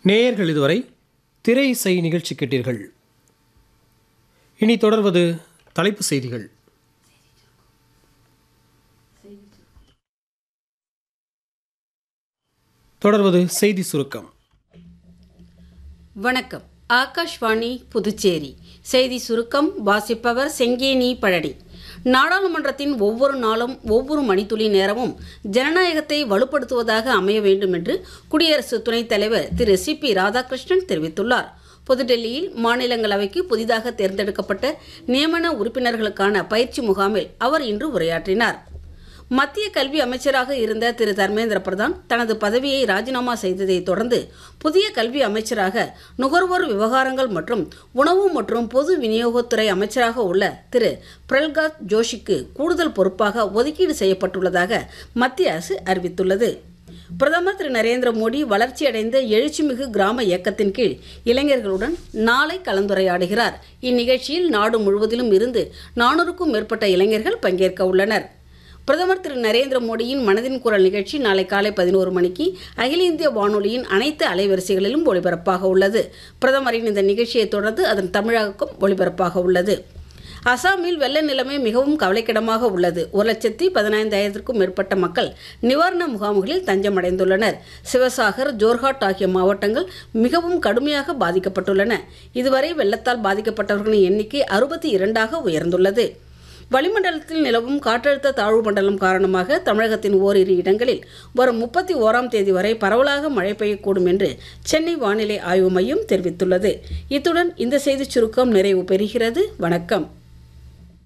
நேயர்கள் இதுவரை திரை இசை நிகழ்ச்சி கேட்டீர்கள் இனி தொடர்வது தலைப்பு செய்திகள் தொடர்வது செய்தி சுருக்கம் வணக்கம் ஆகாஷ்வாணி புதுச்சேரி செய்தி சுருக்கம் வாசிப்பவர் செங்கேனி பழனி நாடாளுமன்றத்தின் ஒவ்வொரு நாளும் ஒவ்வொரு மணித்துளி நேரமும் ஜனநாயகத்தை வலுப்படுத்துவதாக அமைய வேண்டும் என்று குடியரசு துணைத் தலைவர் திரு சி பி ராதாகிருஷ்ணன் தெரிவித்துள்ளார் புதுடெல்லியில் மாநிலங்களவைக்கு புதிதாக தேர்ந்தெடுக்கப்பட்ட நியமன உறுப்பினர்களுக்கான பயிற்சி முகாமில் அவர் இன்று உரையாற்றினார் மத்திய கல்வி அமைச்சராக இருந்த திரு தர்மேந்திர பிரதான் தனது பதவியை ராஜினாமா செய்ததை தொடர்ந்து புதிய கல்வி அமைச்சராக நுகர்வோர் விவகாரங்கள் மற்றும் உணவு மற்றும் பொது விநியோகத்துறை அமைச்சராக உள்ள திரு பிரல்காத் ஜோஷிக்கு கூடுதல் பொறுப்பாக ஒதுக்கீடு செய்யப்பட்டுள்ளதாக மத்திய அரசு அறிவித்துள்ளது பிரதமர் திரு நரேந்திர மோடி வளர்ச்சியடைந்த எழுச்சிமிகு கிராம இயக்கத்தின் கீழ் இளைஞர்களுடன் நாளை கலந்துரையாடுகிறார் இந்நிகழ்ச்சியில் நாடு முழுவதிலும் இருந்து நானூறுக்கும் மேற்பட்ட இளைஞர்கள் பங்கேற்க உள்ளனர் பிரதமர் திரு நரேந்திர மோடியின் மனதின் குரல் நிகழ்ச்சி நாளை காலை பதினோரு மணிக்கு அகில இந்திய வானொலியின் அனைத்து அலைவரிசைகளிலும் ஒளிபரப்பாக உள்ளது பிரதமரின் இந்த நிகழ்ச்சியை தொடர்ந்து அதன் தமிழகம் ஒளிபரப்பாக உள்ளது அசாமில் வெள்ள நிலைமை மிகவும் கவலைக்கிடமாக உள்ளது ஒரு லட்சத்தி பதினைந்தாயிரத்திற்கும் மேற்பட்ட மக்கள் நிவாரண முகாம்களில் தஞ்சமடைந்துள்ளனர் சிவசாகர் ஜோர்ஹாட் ஆகிய மாவட்டங்கள் மிகவும் கடுமையாக பாதிக்கப்பட்டுள்ளன இதுவரை வெள்ளத்தால் பாதிக்கப்பட்டவர்களின் எண்ணிக்கை அறுபத்தி இரண்டாக உயர்ந்துள்ளது வளிமண்டலத்தில் நிலவும் காற்றழுத்த தாழ்வு மண்டலம் காரணமாக தமிழகத்தின் ஓரிரு இடங்களில் வரும் முப்பத்தி ஓராம் தேதி வரை பரவலாக மழை பெய்யக்கூடும் என்று சென்னை வானிலை ஆய்வு மையம் தெரிவித்துள்ளது இத்துடன் இந்த செய்திச் சுருக்கம் நிறைவு பெறுகிறது வணக்கம்